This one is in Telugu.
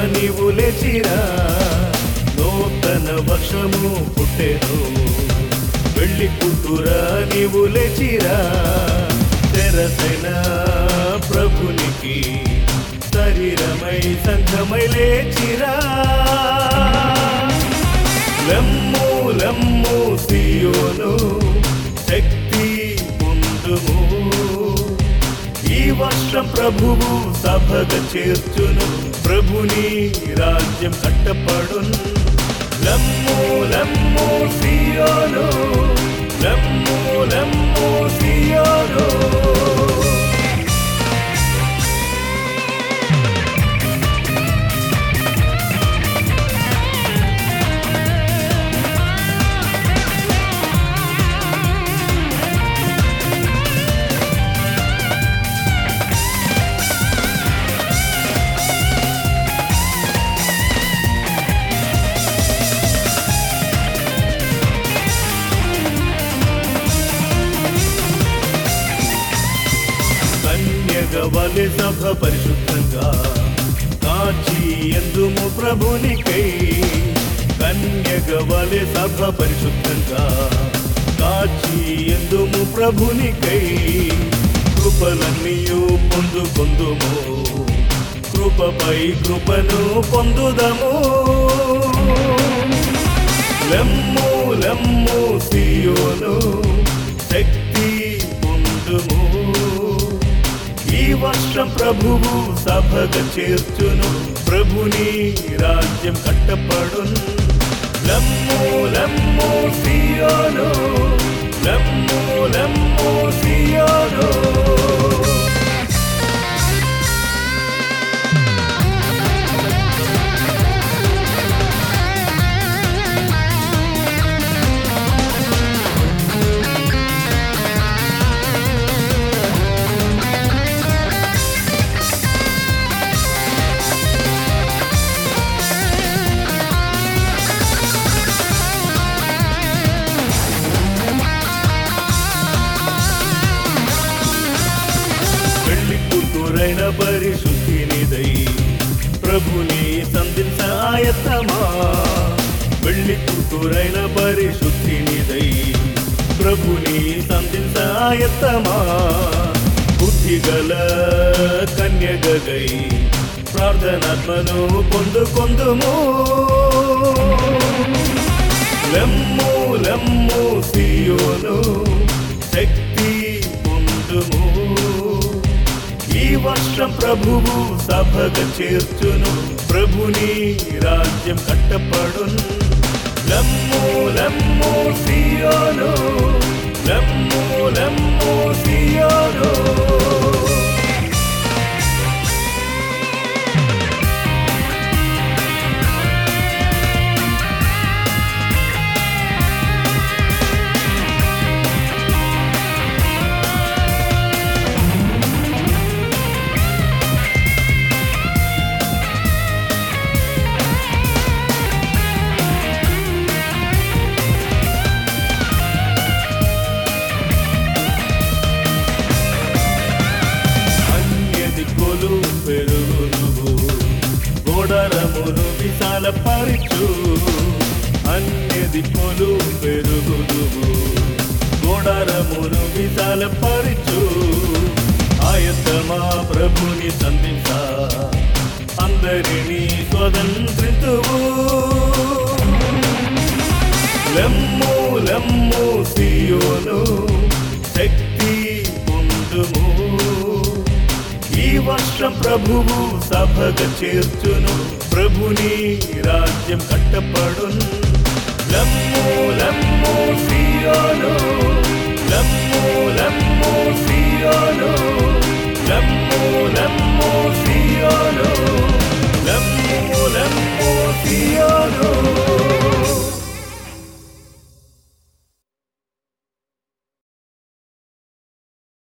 నీవు లేచిరా నూతన వర్షము పుట్టెను వెళ్ళి కూతురా నీవు లేచిరా తెరసైన ప్రభునికి శరీరమై సంఘమై లేచిరా లమ్ము లమ్ము సియోను శక్తి పొందుము ఈ వర్షం ప్రభువు సభగ చేర్చును ప్రభుని రాజ్యం కట్టపడును లమ్ము లమ్ము సియోను లమ్ము లమ్ము సియోను కన్యగవలె సభ పరిశుద్ధంగా కాచి ఎందుము ప్రభునికై కన్యగవలె సభ పరిశుద్ధంగా కాచి ఎందుము ప్రభునికై కృపలన్నీయు పొందుకొందుము కృపపై కృపను పొందుదము లమ్ము లమ్ము సియోను శక్తి పొందుము ఈ వర్షం ప్రభువు సభగ చేర్చును ప్రభుని రాజ్యం కట్టపడును లమ్ము లమ్ము సియోను లమ్ము లమ్ము సియోను పెళ్లి కూతురైన పరిశుద్ధినిదై ప్రభుని సంధించ ఆయత్తమా పెళ్లి కూతురైన పరిశుద్ధినిదై ప్రభుని సంధించ ఆయత్తమా బుద్ధిగల కన్యగై ప్రార్థనాత్మను పొందుకొందుము లమ్ము లమ్ము సియోను శక్తి పొందుము ఈ వర్షం ప్రభువు సభగ చేర్చును ప్రభుని రాజ్యం కట్టపడును లమ్ము లమ్ము సియోను లమ్ము లమ్ము సియోను అన్య దిక్కులు పెరుగును గోడరమును విశాలపరచు అన్య దిక్కులు పెరుగును గోడరమును విశాలపరచు ఆయతమా ప్రభుని సంధించ అందరినీ స్వతంత్రితువు లమ్ము లమ్ము సియోను శక్తి పొందుము ఈ వర్షం ప్రభువు సభగ చేర్చును ప్రభుని రాజ్యం కట్టపడును లమ్ము లమ్ము సియోను లమ్ము లమ్ము సియోను లమ్ము లమ్ము సియోను